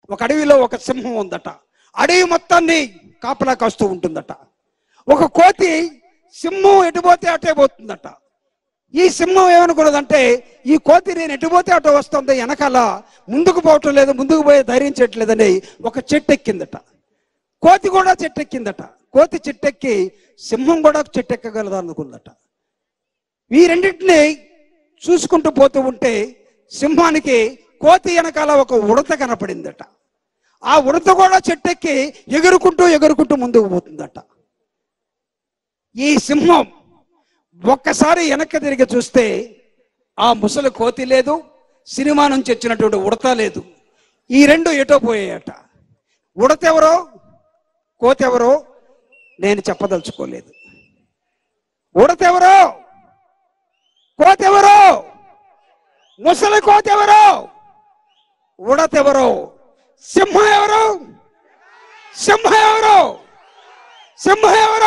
ఒక అడవిలో ఒక సింహం ఉందట అడవి మొత్తాన్ని కాపలా కాస్తూ ఉంటుందట ఒక కోతి సింహం ఎటుపోతే అటే పోతుందట ఈ సింహం ఏమనుకున్నదంటే ఈ కోతి నేను ఎటుపోతే అటు వస్తుంది వెనకాల ముందుకు పోవటం లేదు ముందుకు పోయే ధైర్యం చేయట్లేదని ఒక చెట్టు ఎక్కిందట కోతి కూడా చెట్టు ఎక్కిందట కోతి చెట్టెక్కి సింహం కూడా చెట్టు ఎక్కగలదా అనుకుందట ఈ రెండింటిని చూసుకుంటూ పోతూ ఉంటే సింహానికి కోతి వెనకాల ఒక ఉడత కనపడిందట ఆ ఉడత కూడా చెట్టెక్కి ఎగురుకుంటూ ఎగురుకుంటూ ముందుకు పోతుందట ఈ సింహం ఒక్కసారి వెనక్కి తిరిగి చూస్తే ఆ ముసలి కోతి లేదు సినిమా నుంచి వచ్చినటువంటి ఉడత లేదు ఈ రెండు ఎటో పోయాయట ఉడత ఎవరో కోతి ఎవరో నేను చెప్పదలుచుకోలేదు ఉడత ఎవరో కోతి ఎవరో ముసలి కోతి ఎవరో ఉడత ఎవరో సింహం ఎవరు సింహం ఎవరు సింహం ఎవరు